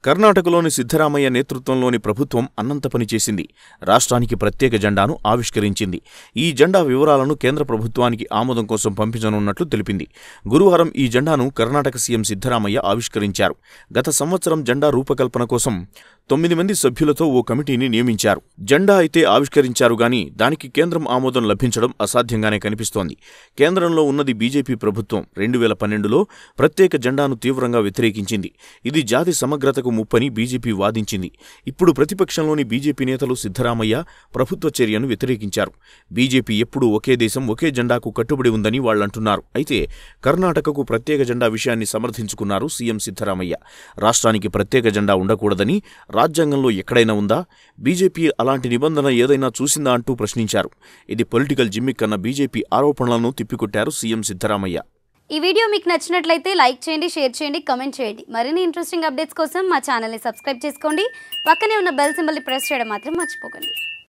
కర్ణాటకలోని సిద్ధరామయ్య నేతృత్వంలోని ప్రభుత్వం అన్నంత పని చేసింది రాష్ట్రానికి ప్రత్యేక జెండాను ఆవిష్కరించింది ఈ జెండా వివరాలను కేంద్ర ప్రభుత్వానికి ఆమోదం కోసం పంపించనున్నట్లు తెలిపింది గురువారం ఈ జెండాను కర్ణాటక సీఎం సిద్ధరామయ్య ఆవిష్కరించారు గత సంవత్సరం జెండా రూపకల్పన కోసం తొమ్మిది మంది సభ్యులతో ఓ కమిటీని నియమించారు జెండా అయితే ఆవిష్కరించారు గాని దానికి కేంద్రం ఆమోదం లభించడం అసాధ్యంగానే కనిపిస్తోంది కేంద్రంలో ఉన్నది బీజేపీ ప్రభుత్వం రెండు వేల పన్నెండులో ప్రత్యేక జెండాను తీవ్రంగా వ్యతిరేకించింది ఇది జాతి సమగ్రతకు ముప్పని బీజేపీ వాదించింది ఇప్పుడు ప్రతిపక్షంలోని బీజేపీ నేతలు సిద్ధరామయ్య ప్రభుత్వ చర్యను వ్యతిరేకించారు బీజేపీ ఎప్పుడూ ఒకే దేశం ఒకే జెండాకు కట్టుబడి ఉందని వాళ్లంటున్నారు అయితే కర్ణాటకకు ప్రత్యేక జెండా విషయాన్ని సమర్థించుకున్నారు సీఎం సిద్ధరామయ్య రాష్ట్రానికి ప్రత్యేక జెండా ఉండకూడదని రాజ్యాంగంలో ఎక్కడైనా ఉందా బీజేపీ అలాంటి నిబంధన ఏదైనా చూసిందా అంటూ ప్రశ్నించారు ఇది పొలిటికల్ జిమ్మిక్ అన్న బీజేపీ ఆరోపణలను తిప్పికొట్టారు సీఎం సిద్ధరామయ్య ఈ వీడియో మీకు నచ్చినట్లయితే లైక్ చేయండి షేర్ చేయండి కమెంట్ చేయండి మరిన్ని ఇంట్రెస్టింగ్ అప్డేట్స్ కోసం మా ఛానల్ని సబ్స్క్రైబ్ చేసుకోండి పక్కనే ఉన్న బెల్ సింబల్ని ప్రెస్ చేయడం మాత్రం మర్చిపోకండి